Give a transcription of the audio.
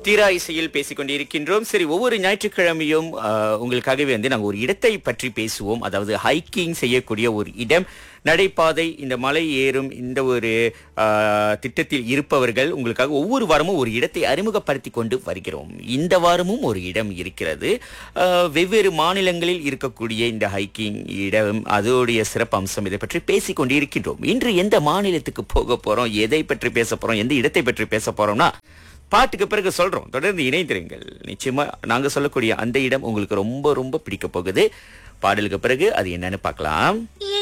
தீரா இசையில் பேசிக் கொண்டிருக்கின்றோம் சரி ஒவ்வொரு ஞாயிற்றுக்கிழமையும் ஆஹ், உங்களுக்காகவே வந்து நாங்கள் ஒரு இடத்தை பற்றி பேசுவோம் அதாவது ஹைக்கிங் செய்யக்கூடிய ஒரு இடம் நடைபாதை இந்த மலை ஏறும் இந்த ஒரு ஆஹ், திட்டத்தில் இருப்பவர்கள் உங்களுக்காக ஒவ்வொரு வாரமும் ஒரு இடத்தை அறிமுகப்படுத்தி கொண்டு வருகிறோம் இந்த வாரமும் ஒரு இடம் இருக்கிறது ஆஹ், வெவ்வேறு மாநிலங்களில் இருக்கக்கூடிய இந்த ஹைக்கிங் இடம் அதோடைய சிறப்பு அம்சம் இதை பற்றி பேசிக் கொண்டிருக்கின்றோம் இன்று எந்த மாநிலத்துக்கு போக போறோம் எதை பற்றி பேச போறோம் எந்த இடத்தை பற்றி பேச போறோம்னா பாட்டுக்கு பிறகு சொல்றோம் தொடர்ந்து இணைந்திருங்கள் நிச்சயமா நாங்க சொல்லக்கூடிய அந்த இடம் உங்களுக்கு ரொம்ப ரொம்ப பிடிக்க போகுது பாடலுக்கு பிறகு அது என்னன்னு பார்க்கலாம்